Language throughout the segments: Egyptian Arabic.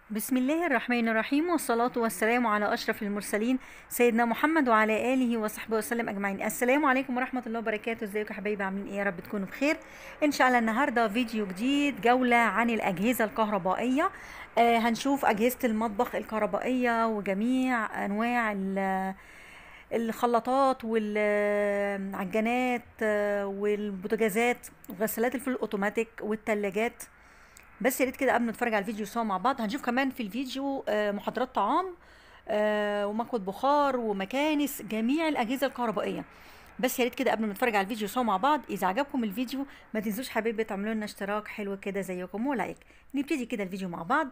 بسم الله الرحمن الرحيم والصلاة والسلام على أشرف المرسلين سيدنا محمد وعلى آله وصحبه وسلم أجمعين السلام عليكم ورحمة الله وبركاته ازيكم يا حبايبي عاملين ايه يا رب تكونوا بخير إن شاء الله النهاردة فيديو جديد جولة عن الأجهزة الكهربائية آه هنشوف أجهزة المطبخ الكهربائية وجميع أنواع ال- الخلاطات والعجانات آه، والبوتاجازات وغسالات الفول الأوتوماتيك والتلاجات بس يا ريت كده قبل ما نتفرج على الفيديو سوا مع بعض هنشوف كمان في الفيديو آه، محاضرات طعام آه، ومكوة بخار ومكانس جميع الأجهزة الكهربائية بس يا ريت كده قبل ما نتفرج على الفيديو سوا مع بعض إذا عجبكم الفيديو ما تنسوش حبايبي تعملوا لنا اشتراك حلو كده زيكم ولايك نبتدي كده الفيديو مع بعض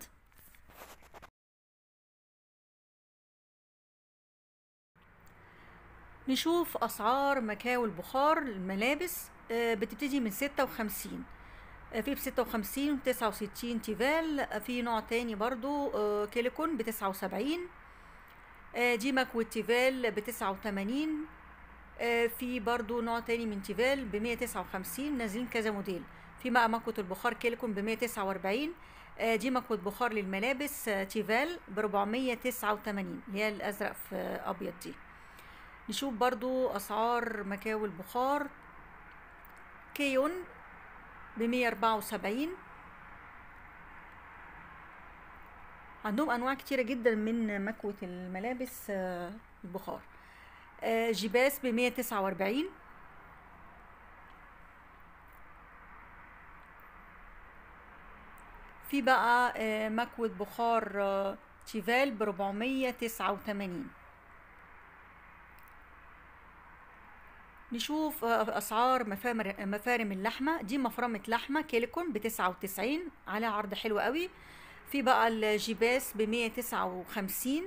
نشوف أسعار مكاوي البخار الملابس آه، بتبتدي من ستة وخمسين آه، في بستة وخمسين وتسعة وستين تيفال آه، في نوع تاني برضو آه، كيليكون بتسعة وسبعين آه، دي مكوة تيفال بتسعة وتمانين آه، في برضو نوع تاني من تيفال بمية تسعة وخمسين نازلين كذا موديل في بقى مكوة البخار كيليكون بمية تسعة وأربعين آه، دي مكوة بخار للملابس آه، تيفال بربعمية تسعة وتمانين اللي هي الأزرق في آه، أبيض دي نشوف برضو أسعار مكاوي البخار كيون بمية أربعة وسبعين عندهم أنواع كتيرة جدا من مكوة الملابس آه، البخار آه، جيباس بمية تسعة وأربعين في بقى آه، مكوة بخار آه، تيفال بربعمية تسعة وتمانين نشوف آه، اسعار مفامر مفارم اللحمه دي مفرمه لحمه كيليكون بتسعة وتسعين عليها عرض حلو قوي في بقى الجيباس بمية تسعة وخمسين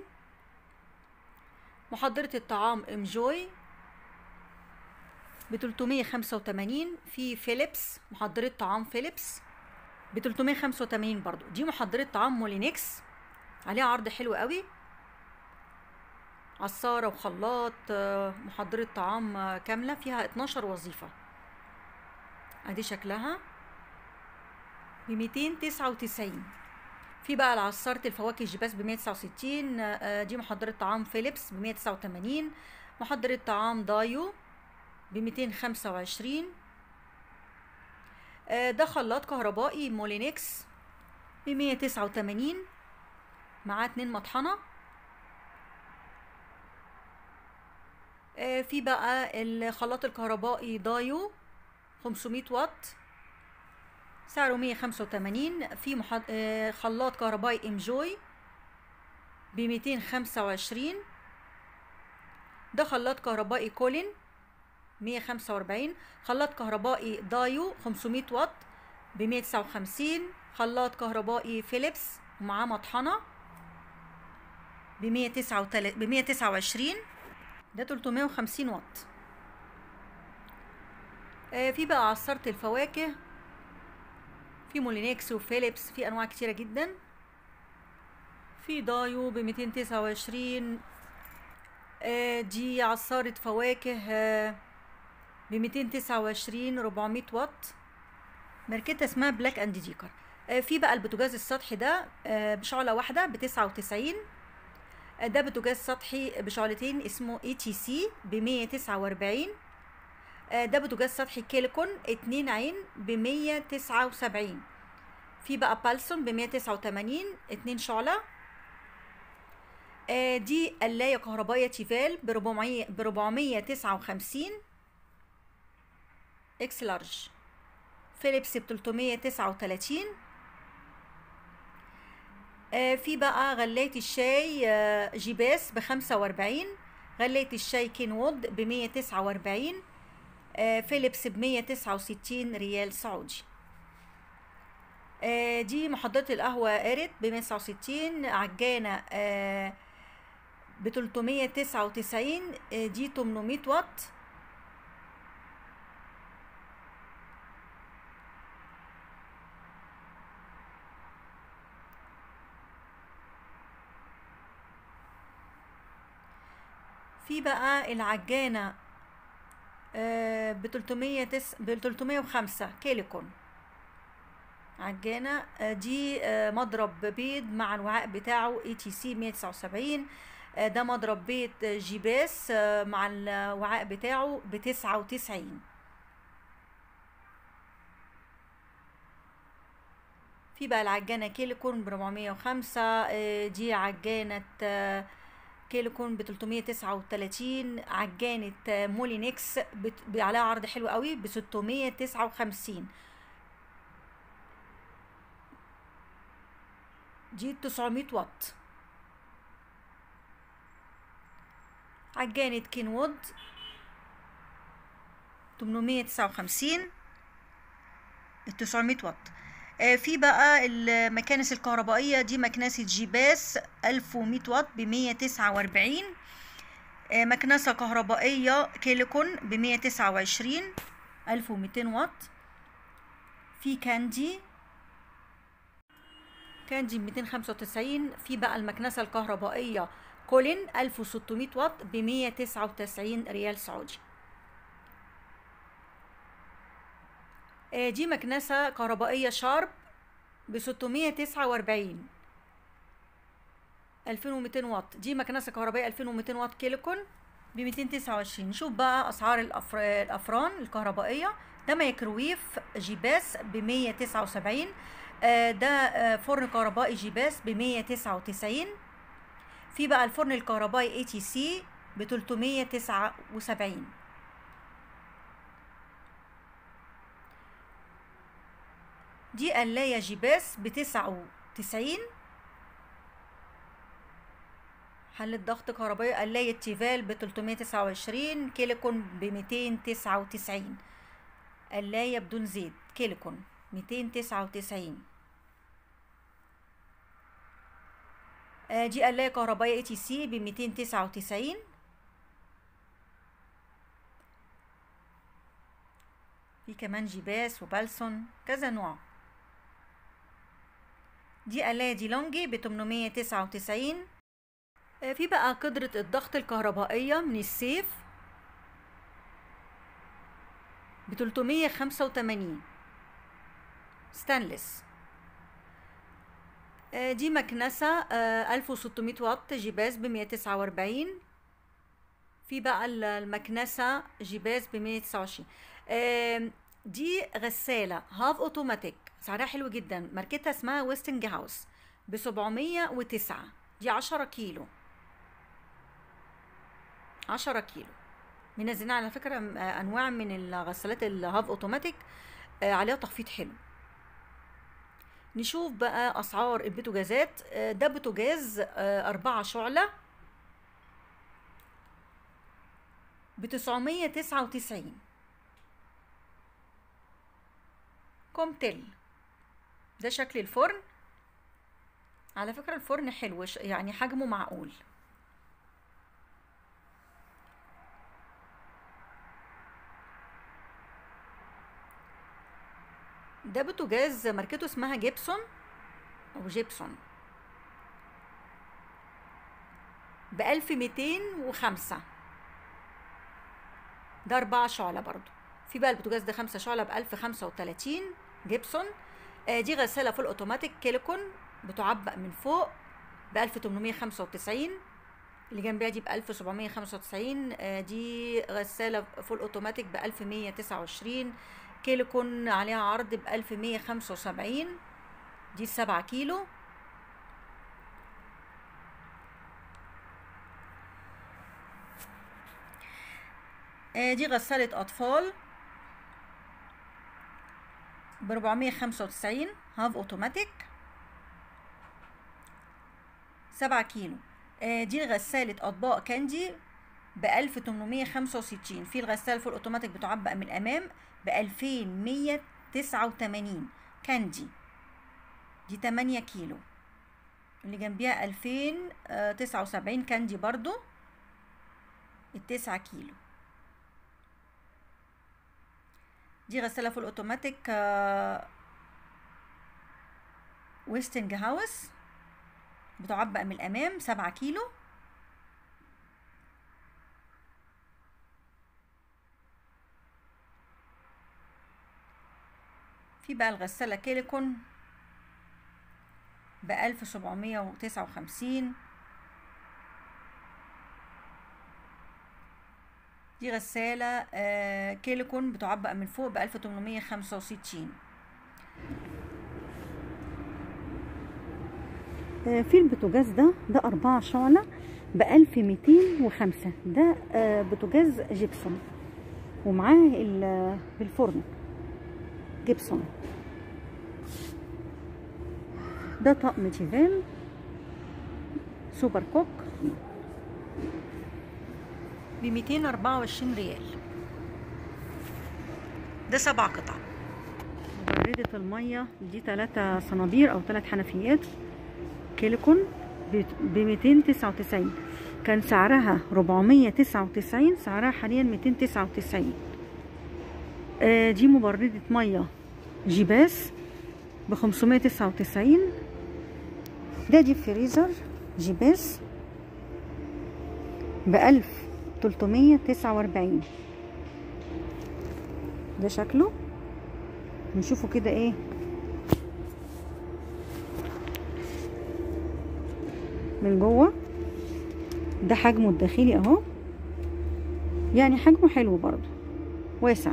محضرة الطعام امجوي بتلتمية خمسة وتمانين في فيليبس محضرة طعام فيليبس بتلتمية خمسة وتمانين برضو دي محضرة طعام مولينكس عليها عرض حلو قوي عصارة وخلاط آه، محضرة طعام آه، كاملة فيها 12 وظيفة ادي شكلها ب 299 في بقى العصارة الفواكه جيباس ب 169 آه، دي محضرة طعام فيليبس ب 189 محضرة طعام دايو ب 225 آه، ده خلاط كهربائي مولينكس ب 189 معاه اتنين مطحنه آه، في بقى الخلاط الكهربائي دايو 500 واط سعره 185 في محض... آه، خلاط كهربائي امجوي ب 225 ده خلاط كهربائي كولين 145 خلاط كهربائي دايو 500 واط ب 159 خلاط كهربائي فيليبس ومعاه مطحنه ب 129 ده 350 واط آه في بقى عصارة الفواكه في مولينكس وفيليبس في انواع كتيرة جدا في دايو ب 229 آه دي عصارة فواكه آه ب 229 400 واط ماركتها اسمها بلاك اند ديكر آه في بقى البوتاجاز السطحي ده آه بشعلة واحدة ب 99 ده بوتاجاز سطحي بشعلتين اسمه اي تي سي ب 149 ده بوتاجاز سطحي كيليكون اتنين عين ب 179 في بقى بالسون ب 189 اتنين شعلة آه، دي قلاية كهربائية تيفال ب 400 ب 459 اكس لارج فيليبس ب 339 آه، في بقى غلاية الشاي آه، جيباس بخمسة وأربعين غلاية الشاي كين وود بمية تسعة وأربعين فيليبس بمية تسعة وستين ريال سعودي آه، دي محضرة القهوة قارت بمية تسعة وستين عجانة بتلتمية تسعة وتسعين دي تمنمية واط في بقى العجانة ب 300 ب 305 كيليكون عجانة آه، دي آه، مضرب بيض مع الوعاء بتاعه اي تي سي 179 آه، ده مضرب بيض آه، جيباس آه، مع الوعاء بتاعه بتسعة وتسعين في بقى العجانة كيليكون ب 405 آه، دي عجانة آه، كيليكون ب 339 عجانة آه، مولينكس بت- ب- عليها عرض حلو قوي ب 659 دي 900 واط عجانة كينوود 859 ال 900 واط آه، في بقى المكانس الكهربائية دي مكنسة جيباس 1100 واط ب 149 آه، مكنسة كهربائية كيليكون ب 129 1200 واط في كاندي كاندي ب 295 في بقى المكنسة الكهربائية كولين 1600 واط ب 199 ريال سعودي آه، دي مكنسة كهربائية شارب ب 649 2200 واط دي مكنسة كهربائية 2200 واط كيليكون ب 229 نشوف بقى أسعار الأفر... الأفران الكهربائية ده ميكروويف جيباس ب 179 آه، ده آه، فرن كهربائي جيباس ب 199 في بقى الفرن الكهربائي اي تي سي ب 379 دي قلاية جيباس بتسعة وتسعين حلة ضغط كهربائية قلاية تيفال بتلتمية تسعة وعشرين كيليكون بميتين تسعة وتسعين قلاية بدون زيت كيليكون ميتين تسعة وتسعين دي قلاية كهربائية اي تي سي بميتين تسعة وتسعين في كمان جيباس وبالسون كذا نوع دي قلاية دي لونجي ب 899 آه، في بقى قدرة الضغط الكهربائية من السيف ب 385 ستانلس آه، دي مكنسة آه، 1600 واط جيباز ب 149 في بقى ال- المكنسة جيباز ب 129 آم، دي غسالة هاف اوتوماتيك سعرها حلو جدا ماركتها اسمها ويستنج هاوس ب 709 دي 10 كيلو 10 كيلو منزلين على فكرة م- آه، انواع من الغسالات الهاف اوتوماتيك آه، عليها تخفيض حلو نشوف بقى اسعار البوتاجازات آه، ده بوتاجاز آه، أربعة شعلة ب 999 كومتل ده شكل الفرن على فكرة الفرن حلو ش- يعني حجمه معقول ده بوتاجاز ماركته اسمها جيبسون او جيبسون بألف ميتين وخمسة ده أربعة شعلة برضو في بقى البوتاجاز ده خمسة شعلة بألف خمسة وتلاتين جيبسون آه دي غسالة فول أوتوماتيك كيليكون بتعبأ من فوق بألف تمنمية خمسة وتسعين اللي جنبها دي بألف سبعمية خمسة وتسعين آه دي غسالة فول أوتوماتيك بألف مية تسعة وعشرين كيليكون عليها عرض بألف مية خمسة وسبعين دي سبعة كيلو آه دي غسالة أطفال ب 495 هاف اوتوماتيك 7 كيلو آه دي غسالة أطباق كاندي ب 1865 في الغسالة فول اوتوماتيك بتعبأ من الأمام ب 2189 كاندي دي 8 كيلو اللي جنبيها 2079 كاندي برضو التسعة كيلو دي غسالة فول اوتوماتيك آه، ويستنج هاوس بتعبأ من الأمام سبعة كيلو في بقى الغسالة كيليكون بألف سبعمية وتسعة وخمسين دي غسالة آه كيليكون بتعبأ من فوق بألف تمنمية خمسة وستين في البوتاجاز ده ده أربعة شعلة بألف ميتين وخمسة ده آه، بوتاجاز جيبسون ومعاه ال- الفرن جيبسون ده طقم تيفال سوبر كوك بميتين أربعة وعشرين ريال ده سبع قطع مبردة المية دي تلاتة صنابير أو تلات حنفيات كيليكون ب 299 كان سعرها 499 سعرها حاليا 299 آه دي مبردة مية جيباس ب 599 ده دي فريزر جيباس ب 1349 ده شكله نشوفه كده ايه من جوه ده حجمه الداخلي اهو يعني حجمه حلو برضو واسع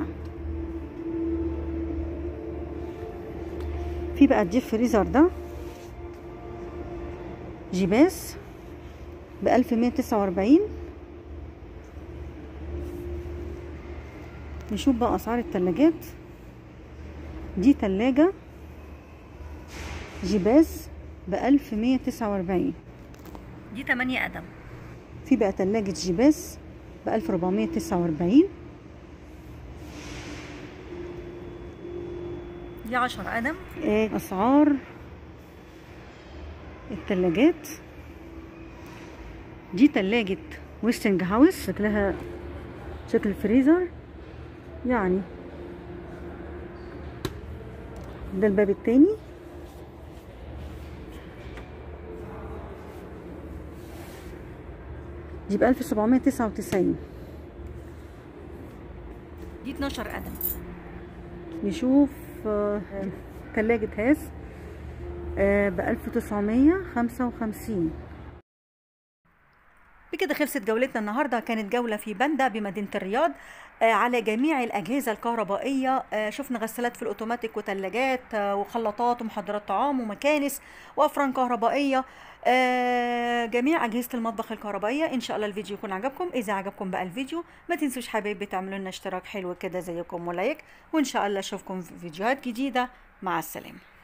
في بقى الديب فريزر ده جيباس بألف مية تسعة وأربعين نشوف بقى أسعار التلاجات دي تلاجة جيباز بألف مية تسعة وأربعين دي تمانية قدم في بقى تلاجة جيباز بألف ربعمية تسعة وأربعين دي عشر قدم آه، أسعار التلاجات دي تلاجة ويستنج هاوس شكلها شكل الفريزر يعني ده الباب التاني دي بألف سبعمية تسعة وتسعين دي اتناشر قدم نشوف آه، تلاجة هاس بألف تسعمية خمسة وخمسين بكده خلصت جولتنا النهارده كانت جوله في بندا بمدينه الرياض آه على جميع الاجهزه الكهربائيه آه شفنا غسالات في الاوتوماتيك وثلاجات آه وخلاطات ومحضرات طعام ومكانس وافران كهربائيه آه جميع اجهزه المطبخ الكهربائيه ان شاء الله الفيديو يكون عجبكم اذا عجبكم بقى الفيديو ما تنسوش حبايبي تعملوا لنا اشتراك حلو كده زيكم ولايك وان شاء الله اشوفكم في فيديوهات جديده مع السلامه